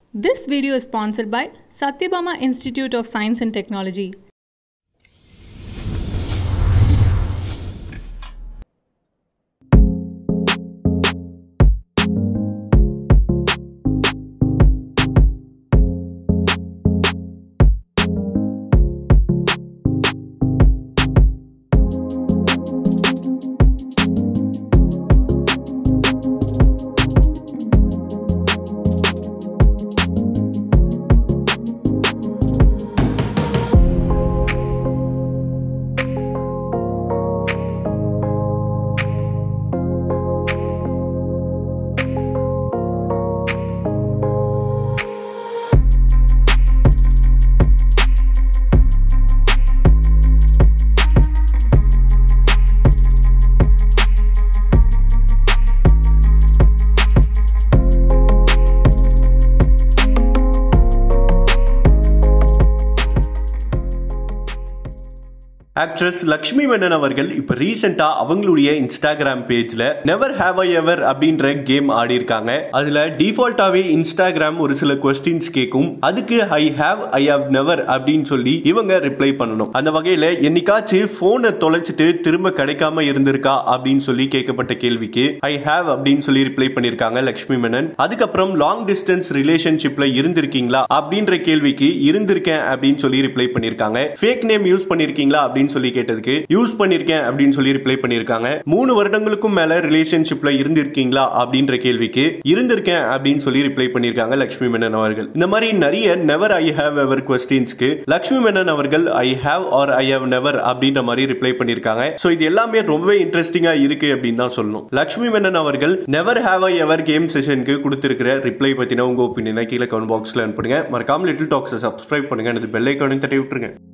This video is sponsored by Satyabama Institute of Science and Technology. Actress Lakshmi Menon அவர்கள் இப்ப ரீசெண்டா அவங்களுடைய இன்ஸ்டாகிராம் பேஜ்ல நெவர் ஹேவ் ஐ எவர் அப்படின்ற கேம் ஆடி இருக்காங்க அதுல டிஃபால்ட்டாவே இன்ஸ்டாகிராம் ஒரு சில கொஸ்டின்ஸ் கேட்கும் அதுக்கு I have I have never அப்படின்னு சொல்லி இவங்க ரிப்ளை பண்ணணும் அந்த வகையில என்னைக்காச்சும் போனை தொலைச்சிட்டு திரும்ப கிடைக்காம இருந்திருக்கா அப்படின்னு சொல்லி கேட்கப்பட்ட கேள்விக்கு ஐ ஹேவ் அப்படின்னு சொல்லி ரிப்ளை பண்ணிருக்காங்க லக்ஷ்மி மேனன் அதுக்கப்புறம் லாங் டிஸ்டன்ஸ் ரிலேஷன்ஷிப்ல இருந்திருக்கீங்களா அப்படின்ற கேள்விக்கு இருந்திருக்கேன் அப்படின்னு சொல்லி ரிப்ளை பண்ணிருக்காங்க ஃபேக் நேம் யூஸ் பண்ணிருக்கீங்களா அப்படின்னு சொல்லி கேட்டதுக்கு யூஸ் பண்ணிருக்கேன் அப்படின்னு சொல்லி ரிப்ளை பண்ணிருக்காங்க மூணு வருடங்களுக்கும் மேல ரிலேஷன்ஷிப்ல இருந்திருக்கீங்களா அப்படின்ற கேள்விக்கு இருந்திருக்கேன் அப்படின்னு சொல்லி ரிப்ளை பண்ணிருக்காங்க லட்சுமி மேனன் அவர்கள் இந்த மாதிரி நிறைய நெவர் ஐ ஹேவ் எவர் கொஸ்டின்ஸ்க்கு லட்சுமி மேனன் அவர்கள் I have or I have never அப்படின்ற மாதிரி ரிப்ளை பண்ணிருக்காங்க சோ இது எல்லாமே ரொம்பவே இன்ட்ரெஸ்டிங்கா இருக்கு அப்படின்னு தான் சொல்லணும் லட்சுமி மேனன் அவர்கள் never have I ever game செஷனுக்கு கொடுத்திருக்கிற ரிப்ளை பத்தின உங்க ஒப்பீனியனை கீழே கமெண்ட் பாக்ஸ்ல அனுப்புங்க மறக்காம லிட்டில் டாக்ஸை சப்ஸ்கிரைப் பண்ணுங்க அந்த பெல் ஐக்கானையும் தட்டி விட்டுருங்க